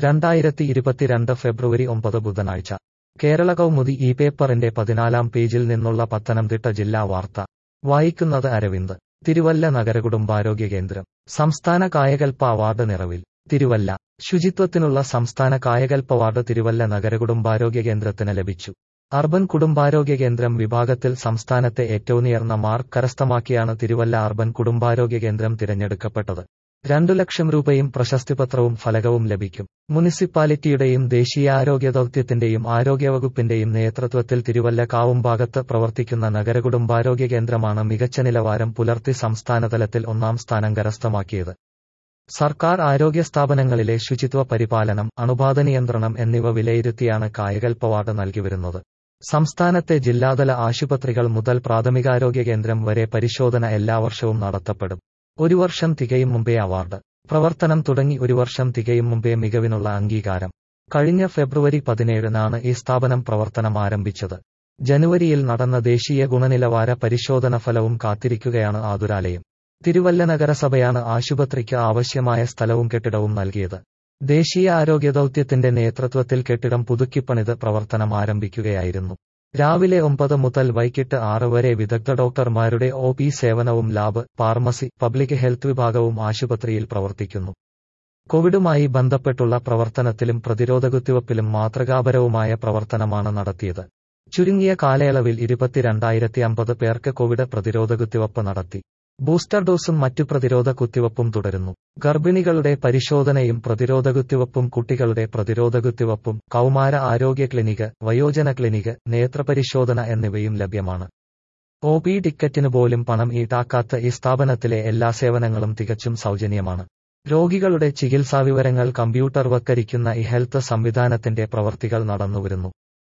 രണ്ടായിരത്തി ഇരുപത്തിരണ്ട് ഫെബ്രുവരി ഒമ്പത് ബുധനാഴ്ച കേരള കൗമുദി ഈ പേപ്പറിന്റെ പതിനാലാം പേജിൽ നിന്നുള്ള പത്തനംതിട്ട ജില്ലാ വാർത്ത വായിക്കുന്നത് അരവിന്ദ് തിരുവല്ല നഗരകുടുംബാരോഗ്യ കേന്ദ്രം സംസ്ഥാന കായകൽപ്പ അവാർഡ് നിറവിൽ തിരുവല്ല ശുചിത്വത്തിനുള്ള സംസ്ഥാന കായകൽപ്പ അവാർഡ് തിരുവല്ല നഗരകുടുംബാരോഗ്യ കേന്ദ്രത്തിന് ലഭിച്ചു അർബൻ കുടുംബാരോഗ്യ കേന്ദ്രം വിഭാഗത്തിൽ സംസ്ഥാനത്തെ ഏറ്റവുമുയർന്ന മാർക്ക് കരസ്ഥമാക്കിയാണ് തിരുവല്ല അർബൻ കുടുംബാരോഗ്യ കേന്ദ്രം തിരഞ്ഞെടുക്കപ്പെട്ടത് രണ്ടു ലക്ഷം രൂപയും പ്രശസ്തിപത്രവും ഫലകവും ലഭിക്കും മുനിസിപ്പാലിറ്റിയുടെയും ദേശീയ ആരോഗ്യ ദൗത്യത്തിന്റെയും ആരോഗ്യവകുപ്പിന്റെയും നേതൃത്വത്തിൽ തിരുവല്ല കാവുംഭാഗത്ത് പ്രവർത്തിക്കുന്ന നഗരകുടുംബാരോഗ്യ കേന്ദ്രമാണ് മികച്ച നിലവാരം പുലർത്തി സംസ്ഥാനതലത്തിൽ ഒന്നാം സ്ഥാനം കരസ്ഥമാക്കിയത് സർക്കാർ ആരോഗ്യ സ്ഥാപനങ്ങളിലെ ശുചിത്വ പരിപാലനം അണുബാധ നിയന്ത്രണം എന്നിവ വിലയിരുത്തിയാണ് കായകൽപ്പ അവാർഡ് നൽകിവരുന്നത് സംസ്ഥാനത്തെ ജില്ലാതല ആശുപത്രികൾ മുതൽ പ്രാഥമികാരോഗ്യ കേന്ദ്രം വരെ പരിശോധന എല്ലാ വർഷവും നടത്തപ്പെടും ഒരു വർഷം തികയും മുമ്പേ അവാർഡ് പ്രവർത്തനം തുടങ്ങി ഒരു വർഷം തികയും മുമ്പേ മികവിനുള്ള അംഗീകാരം കഴിഞ്ഞ ഫെബ്രുവരി പതിനേഴിനാണ് ഈ സ്ഥാപനം പ്രവർത്തനം ആരംഭിച്ചത് ജനുവരിയിൽ നടന്ന ദേശീയ ഗുണനിലവാര പരിശോധന ഫലവും കാത്തിരിക്കുകയാണ് ആതുരാലയം തിരുവല്ല നഗരസഭയാണ് ആശുപത്രിക്ക് ആവശ്യമായ സ്ഥലവും കെട്ടിടവും നൽകിയത് ദേശീയ ആരോഗ്യ ദൗത്യത്തിന്റെ നേതൃത്വത്തിൽ കെട്ടിടം പുതുക്കിപ്പണിത് പ്രവർത്തനം ആരംഭിക്കുകയായിരുന്നു രാവിലെ ഒമ്പത് മുതൽ വൈകിട്ട് ആറ് വരെ വിദഗ്ധ ഡോക്ടർമാരുടെ ഒ പി സേവനവും ലാബ് ഫാർമസി പബ്ലിക് ഹെൽത്ത് വിഭാഗവും ആശുപത്രിയിൽ പ്രവർത്തിക്കുന്നു കോവിഡുമായി ബന്ധപ്പെട്ടുള്ള പ്രവർത്തനത്തിലും പ്രതിരോധ കുത്തിവപ്പിലും മാതൃകാപരവുമായ പ്രവർത്തനമാണ് നടത്തിയത് ചുരുങ്ങിയ കാലയളവിൽ ഇരുപത്തിരണ്ടായിരത്തി അമ്പത് പേർക്ക് കോവിഡ് പ്രതിരോധ കുത്തിവപ്പ് നടത്തി ബൂസ്റ്റർ ഡോസും മറ്റു പ്രതിരോധ കുത്തിവപ്പും തുടരുന്നു ഗർഭിണികളുടെ പരിശോധനയും പ്രതിരോധ കുത്തിവപ്പും കുട്ടികളുടെ പ്രതിരോധ കുത്തിവപ്പും കൗമാര ആരോഗ്യ ക്ലിനിക് വയോജന ക്ലിനിക് നേത്രപരിശോധന എന്നിവയും ലഭ്യമാണ് ഒ പി ടിക്കറ്റിന് പോലും പണം ഈടാക്കാത്ത ഈ സ്ഥാപനത്തിലെ എല്ലാ സേവനങ്ങളും തികച്ചും സൗജന്യമാണ് രോഗികളുടെ ചികിത്സാവിവരങ്ങൾ കമ്പ്യൂട്ടർ വത്കരിക്കുന്ന ഈ ഹെൽത്ത് സംവിധാനത്തിന്റെ പ്രവർത്തികൾ നടന്നുവരുന്നു